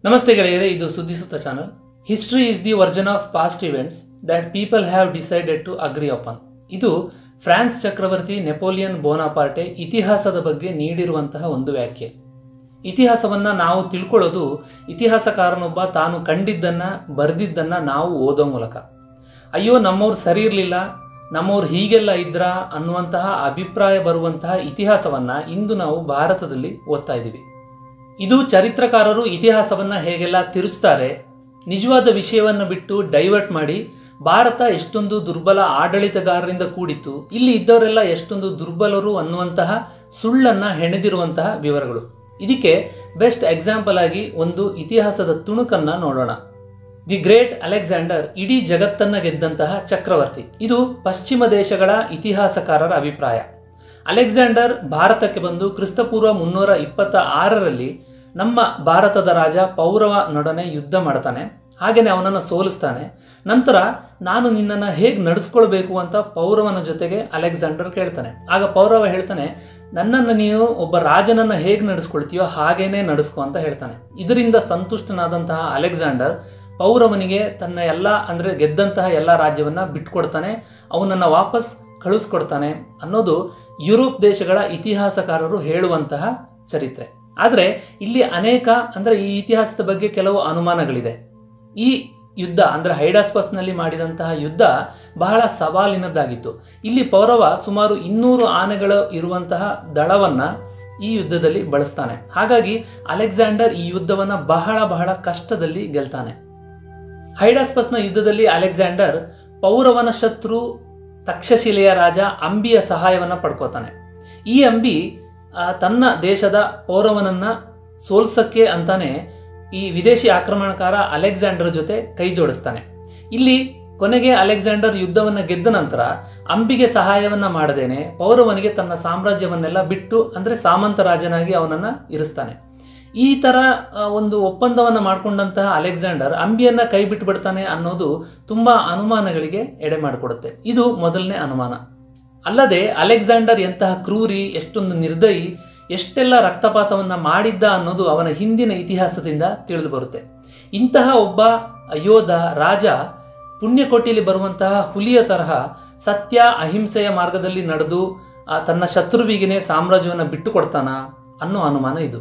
ನಮಸ್ತೆ ಗೆಳೆಯರೆ ಇದು ಸುದ್ದಿಸುತ್ತ channel history is the version of past events that people have decided to agree upon ಇದು ಫ್ರಾನ್ಸ್ ಚಕ್ರವರ್ತಿ ನೆಪೋಲಿಯನ್ ಬೋನಾಪಾರ್ಟೆ ಇತಿಹಾಸದ ಬಗ್ಗೆ ನೀಡಿರುವಂತಹ ಒಂದು ವ್ಯಾಖ್ಯೆ ಇತಿಹಾಸವನ್ನ ನಾವು ತಿಳ್ಕೊಳ್ಳೋದು ಇತಿಹಾಸಕಾರನೊಬ್ಬ ತಾನು ಕಂಡಿದ್ದನ್ನ ಬರೆದಿದ್ದನ್ನ ನಾವು ಓದೋ ಮೂಲಕ ಅಯ್ಯೋ ನಮ್ಮವ್ರು ಸರಿ ಇರಲಿಲ್ಲ ನಮ್ಮವ್ರು ಹೀಗೆಲ್ಲ ಇದ್ರಾ ಅನ್ನುವಂತಹ ಅಭಿಪ್ರಾಯ ಬರುವಂತಹ ಇತಿಹಾಸವನ್ನ ಇಂದು ನಾವು ಭಾರತದಲ್ಲಿ ಓದ್ತಾ ಇದ್ದೀವಿ ಇದು ಚರಿತ್ರಕಾರರು ಇತಿಹಾಸವನ್ನ ಹೇಗೆಲ್ಲ ತಿರುಚ್ತಾರೆ ನಿಜವಾದ ವಿಷಯವನ್ನು ಬಿಟ್ಟು ಡೈವರ್ಟ್ ಮಾಡಿ ಭಾರತ ಎಷ್ಟೊಂದು ದುರ್ಬಲ ಆಡಳಿತಗಾರರಿಂದ ಕೂಡಿತ್ತು ಇಲ್ಲಿ ಇದ್ದವರೆಲ್ಲ ಎಷ್ಟೊಂದು ದುರ್ಬಲರು ಅನ್ನುವಂತಹ ಸುಳ್ಳನ್ನ ಹೆಣೆದಿರುವಂತಹ ವಿವರಗಳು ಇದಕ್ಕೆ ಬೆಸ್ಟ್ ಎಕ್ಸಾಂಪಲ್ ಆಗಿ ಒಂದು ಇತಿಹಾಸದ ತುಣುಕನ್ನ ನೋಡೋಣ ದಿ ಗ್ರೇಟ್ ಅಲೆಕ್ಸಾಂಡರ್ ಇಡೀ ಜಗತ್ತನ್ನ ಗೆದ್ದಂತಹ ಚಕ್ರವರ್ತಿ ಇದು ಪಶ್ಚಿಮ ದೇಶಗಳ ಇತಿಹಾಸಕಾರರ ಅಭಿಪ್ರಾಯ ಅಲೆಕ್ಸಾಂಡರ್ ಭಾರತಕ್ಕೆ ಬಂದು ಕ್ರಿಸ್ತಪೂರ್ವ ಮುನ್ನೂರ ಇಪ್ಪತ್ತ ಆರರಲ್ಲಿ ನಮ್ಮ ಭಾರತದ ರಾಜ ಪೌರವ ನೊಡನೆ ಯುದ್ಧ ಮಾಡ್ತಾನೆ ಹಾಗೆಯೇ ಅವನನ್ನು ಸೋಲಿಸ್ತಾನೆ ನಂತರ ನಾನು ನಿನ್ನನ್ನು ಹೇಗೆ ನಡೆಸ್ಕೊಳ್ಬೇಕು ಅಂತ ಪೌರವನ ಜೊತೆಗೆ ಅಲೆಕ್ಸಾಂಡರ್ ಕೇಳ್ತಾನೆ ಆಗ ಪೌರವ ಹೇಳ್ತಾನೆ ನನ್ನನ್ನು ನೀವು ಒಬ್ಬ ರಾಜನನ್ನು ಹೇಗೆ ನಡೆಸ್ಕೊಳ್ತೀಯೋ ಹಾಗೇನೆ ನಡೆಸ್ಕೊ ಅಂತ ಹೇಳ್ತಾನೆ ಇದರಿಂದ ಸಂತುಷ್ಟನಾದಂತಹ ಅಲೆಕ್ಸಾಂಡರ್ ಪೌರವನಿಗೆ ತನ್ನ ಎಲ್ಲ ಅಂದರೆ ಗೆದ್ದಂತಹ ಎಲ್ಲ ರಾಜ್ಯವನ್ನ ಬಿಟ್ಕೊಡ್ತಾನೆ ಅವನನ್ನು ವಾಪಸ್ ಕಳಿಸ್ಕೊಡ್ತಾನೆ ಅನ್ನೋದು ಯುರೋಪ್ ದೇಶಗಳ ಇತಿಹಾಸಕಾರರು ಹೇಳುವಂತಹ ಚರಿತ್ರೆ ಆದರೆ ಇಲ್ಲಿ ಅನೇಕ ಅಂದರೆ ಈ ಇತಿಹಾಸದ ಬಗ್ಗೆ ಕೆಲವು ಅನುಮಾನಗಳಿದೆ ಈ ಯುದ್ಧ ಅಂದರೆ ಹೈಡಾಸ್ಪಸ್ನಲ್ಲಿ ಮಾಡಿದಂತಹ ಯುದ್ಧ ಬಹಳ ಸವಾಲಿನದ್ದಾಗಿತ್ತು ಇಲ್ಲಿ ಪೌರವ ಸುಮಾರು ಇನ್ನೂರು ಆನೆಗಳು ಇರುವಂತಹ ದಳವನ್ನ ಈ ಯುದ್ಧದಲ್ಲಿ ಬಳಸ್ತಾನೆ ಹಾಗಾಗಿ ಅಲೆಕ್ಸಾಂಡರ್ ಈ ಯುದ್ಧವನ್ನ ಬಹಳ ಬಹಳ ಕಷ್ಟದಲ್ಲಿ ಗೆಲ್ತಾನೆ ಹೈಡಾಸ್ಪಸ್ನ ಯುದ್ಧದಲ್ಲಿ ಅಲೆಕ್ಸಾಂಡರ್ ಪೌರವನ ಶತ್ರು ತಕ್ಷಶಿಲೆಯ ರಾಜ ಅಂಬಿಯ ಸಹಾಯವನ್ನ ಪಡ್ಕೋತಾನೆ ಈ ಅಂಬಿ ಆ, ತನ್ನ ದೇಶದ ಪೌರವನನ್ನ ಸೋಲ್ಸಕ್ಕೆ ಅಂತಾನೆ ಈ ವಿದೇಶಿ ಆಕ್ರಮಣಕಾರ ಅಲೆಕ್ಸಾಂಡರ್ ಜೊತೆ ಕೈ ಜೋಡಿಸ್ತಾನೆ ಇಲ್ಲಿ ಕೊನೆಗೆ ಅಲೆಕ್ಸಾಂಡರ್ ಯುದ್ಧವನ್ನ ಗೆದ್ದ ನಂತರ ಅಂಬಿಗೆ ಸಹಾಯವನ್ನ ಮಾಡದೇನೆ ಪೌರವನಿಗೆ ತನ್ನ ಸಾಮ್ರಾಜ್ಯವನ್ನೆಲ್ಲ ಬಿಟ್ಟು ಅಂದ್ರೆ ಸಾಮಂತ ರಾಜನಾಗಿ ಅವನನ್ನ ಇರಿಸ್ತಾನೆ ಈ ತರ ಆ, ಒಂದು ಒಪ್ಪಂದವನ್ನ ಮಾಡಿಕೊಂಡಂತಹ ಅಲೆಕ್ಸಾಂಡರ್ ಅಂಬಿಯನ್ನ ಕೈ ಬಿಟ್ಟು ಬಿಡ್ತಾನೆ ಅನ್ನೋದು ತುಂಬಾ ಅನುಮಾನಗಳಿಗೆ ಎಡೆ ಮಾಡಿಕೊಡುತ್ತೆ ಇದು ಮೊದಲನೇ ಅನುಮಾನ ಅಲ್ಲದೆ ಅಲೆಕ್ಸಾಂಡರ್ ಎಂತಹ ಕ್ರೂರಿ ಎಷ್ಟೊಂದು ನಿರ್ದಯಿ ಎಷ್ಟೆಲ್ಲ ರಕ್ತಪಾತವನ್ನ ಮಾಡಿದ್ದ ಅನ್ನೋದು ಅವನ ಹಿಂದಿನ ಇತಿಹಾಸದಿಂದ ತಿಳಿದು ಬರುತ್ತೆ ಇಂತಹ ಒಬ್ಬ ಯೋಧ ರಾಜ ಪುಣ್ಯಕೋಟಿಯಲ್ಲಿ ಬರುವಂತಹ ಹುಲಿಯ ತರಹ ಸತ್ಯ ಅಹಿಂಸೆಯ ಮಾರ್ಗದಲ್ಲಿ ನಡೆದು ಆ, ತನ್ನ ಶತ್ರುವಿಗೆನೆ ಸಾಮ್ರಾಜ್ಯವನ್ನು ಬಿಟ್ಟು ಕೊಡ್ತಾನ ಅನ್ನೋ ಅನುಮಾನ ಇದು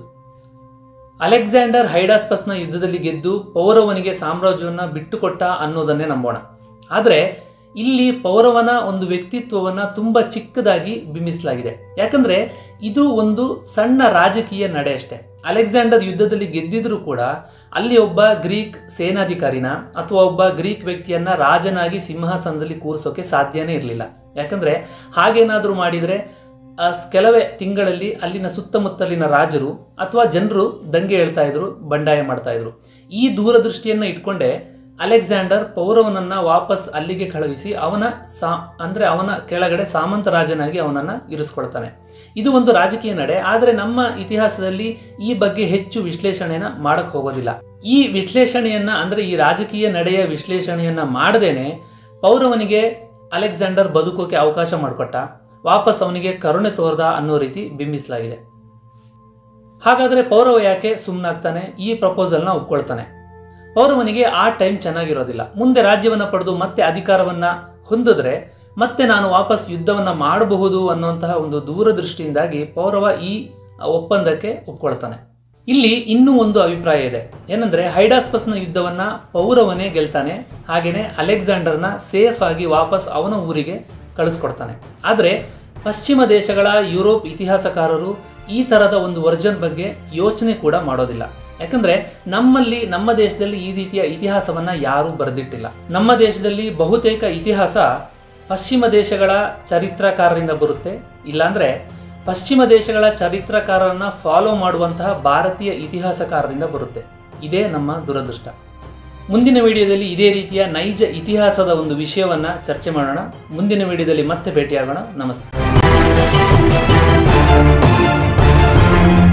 ಅಲೆಕ್ಸಾಂಡರ್ ಹೈಡಾಸ್ಪಸ್ನ ಯುದ್ಧದಲ್ಲಿ ಗೆದ್ದು ಪೌರವನಿಗೆ ಸಾಮ್ರಾಜ್ಯವನ್ನು ಬಿಟ್ಟುಕೊಟ್ಟ ಅನ್ನೋದನ್ನೇ ನಂಬೋಣ ಆದರೆ ಇಲ್ಲಿ ಪೌರವನ ಒಂದು ವ್ಯಕ್ತಿತ್ವವನ್ನ ತುಂಬಾ ಚಿಕ್ಕದಾಗಿ ಬಿಂಬಿಸಲಾಗಿದೆ ಯಾಕಂದ್ರೆ ಇದು ಒಂದು ಸಣ್ಣ ರಾಜಕೀಯ ನಡೆ ಅಷ್ಟೇ ಅಲೆಕ್ಸಾಂಡರ್ ಯುದ್ಧದಲ್ಲಿ ಗೆದ್ದಿದ್ರು ಕೂಡ ಅಲ್ಲಿ ಒಬ್ಬ ಗ್ರೀಕ್ ಸೇನಾಧಿಕಾರಿನ ಅಥವಾ ಒಬ್ಬ ಗ್ರೀಕ್ ವ್ಯಕ್ತಿಯನ್ನ ರಾಜನಾಗಿ ಸಿಂಹಾಸನದಲ್ಲಿ ಕೂರಿಸೋಕೆ ಸಾಧ್ಯನೇ ಇರಲಿಲ್ಲ ಯಾಕಂದ್ರೆ ಹಾಗೇನಾದ್ರೂ ಮಾಡಿದ್ರೆ ಆ ಸ್- ಕೆಲವೇ ತಿಂಗಳಲ್ಲಿ ಅಲ್ಲಿನ ಸುತ್ತಮುತ್ತಲಿನ ರಾಜರು ಅಥವಾ ಜನರು ದಂಗೆ ಹೇಳ್ತಾ ಇದ್ರು ಬಂಡಾಯ ಮಾಡ್ತಾ ಇದ್ರು ಈ ದೂರದೃಷ್ಟಿಯನ್ನ ಇಟ್ಕೊಂಡೆ ಅಲೆಕ್ಸಾಂಡರ್ ಪೌರವನನ್ನ ವಾಪಸ್ ಅಲ್ಲಿಗೆ ಕಳುಹಿಸಿ ಅವನ ಸಾ ಅಂದ್ರೆ ಅವನ ಕೆಳಗಡೆ ಸಾಮಂತ ರಾಜನಾಗಿ ಅವನನ್ನ ಇರಿಸ್ಕೊಳ್ತಾನೆ ಇದು ಒಂದು ರಾಜಕೀಯ ನಡೆ ಆದರೆ ನಮ್ಮ ಇತಿಹಾಸದಲ್ಲಿ ಈ ಬಗ್ಗೆ ಹೆಚ್ಚು ವಿಶ್ಲೇಷಣೆಯನ್ನ ಮಾಡಕ್ ಹೋಗೋದಿಲ್ಲ ಈ ವಿಶ್ಲೇಷಣೆಯನ್ನ ಅಂದ್ರೆ ಈ ರಾಜಕೀಯ ನಡೆಯ ವಿಶ್ಲೇಷಣೆಯನ್ನ ಮಾಡದೇನೆ ಪೌರವನಿಗೆ ಅಲೆಕ್ಸಾಂಡರ್ ಬದುಕೋಕೆ ಅವಕಾಶ ಮಾಡಿಕೊಟ್ಟ ವಾಪಸ್ ಅವನಿಗೆ ಕರುಣೆ ತೋರ್ದ ಅನ್ನೋ ರೀತಿ ಬಿಂಬಿಸಲಾಗಿದೆ ಹಾಗಾದ್ರೆ ಪೌರವ ಯಾಕೆ ಸುಮ್ಮನಾಗ್ತಾನೆ ಈ ಪ್ರಪೋಸಲ್ನ ಒಪ್ಕೊಳ್ತಾನೆ ಪೌರವನಿಗೆ ಆ ಟೈಮ್ ಚೆನ್ನಾಗಿರೋದಿಲ್ಲ ಮುಂದೆ ರಾಜ್ಯವನ್ನ ಪಡೆದು ಮತ್ತೆ ಅಧಿಕಾರವನ್ನ ಹೊಂದಿದ್ರೆ ಮತ್ತೆ ನಾನು ವಾಪಸ್ ಯುದ್ಧವನ್ನ ಮಾಡಬಹುದು ಅನ್ನುವಂತಹ ಒಂದು ದೂರದೃಷ್ಟಿಯಿಂದಾಗಿ ಪೌರವ ಈ ಒಪ್ಪಂದಕ್ಕೆ ಒಪ್ಕೊಳ್ತಾನೆ ಇಲ್ಲಿ ಇನ್ನೂ ಒಂದು ಅಭಿಪ್ರಾಯ ಇದೆ ಏನಂದ್ರೆ ಹೈಡಾಸ್ಪಸ್ನ ಯುದ್ಧವನ್ನ ಪೌರವನೇ ಗೆಲ್ತಾನೆ ಹಾಗೇನೆ ಅಲೆಕ್ಸಾಂಡರ್ನ ಸೇಫ್ ಆಗಿ ವಾಪಸ್ ಅವನ ಊರಿಗೆ ಕಳಿಸ್ಕೊಡ್ತಾನೆ ಆದರೆ ಪಶ್ಚಿಮ ದೇಶಗಳ ಯುರೋಪ್ ಇತಿಹಾಸಕಾರರು ಈ ತರದ ಒಂದು ವರ್ಜನ್ ಬಗ್ಗೆ ಯೋಚನೆ ಕೂಡ ಮಾಡೋದಿಲ್ಲ ಯಾಕಂದ್ರೆ ನಮ್ಮಲ್ಲಿ ನಮ್ಮ ದೇಶದಲ್ಲಿ ಈ ರೀತಿಯ ಇತಿಹಾಸವನ್ನ ಯಾರೂ ಬರೆದಿಟ್ಟಿಲ್ಲ ನಮ್ಮ ದೇಶದಲ್ಲಿ ಬಹುತೇಕ ಇತಿಹಾಸ ಪಶ್ಚಿಮ ದೇಶಗಳ ಚರಿತ್ರಕಾರರಿಂದ ಬರುತ್ತೆ ಇಲ್ಲಾಂದ್ರೆ ಪಶ್ಚಿಮ ದೇಶಗಳ ಚರಿತ್ರಕಾರರನ್ನ ಫಾಲೋ ಮಾಡುವಂತಹ ಭಾರತೀಯ ಇತಿಹಾಸಕಾರರಿಂದ ಬರುತ್ತೆ ಇದೇ ನಮ್ಮ ದುರದೃಷ್ಟ ಮುಂದಿನ ವಿಡಿಯೋದಲ್ಲಿ ಇದೇ ರೀತಿಯ ನೈಜ ಇತಿಹಾಸದ ಒಂದು ವಿಷಯವನ್ನ ಚರ್ಚೆ ಮಾಡೋಣ ಮುಂದಿನ ವಿಡಿಯೋದಲ್ಲಿ ಮತ್ತೆ ಭೇಟಿಯಾಗೋಣ ನಮಸ್ತೆ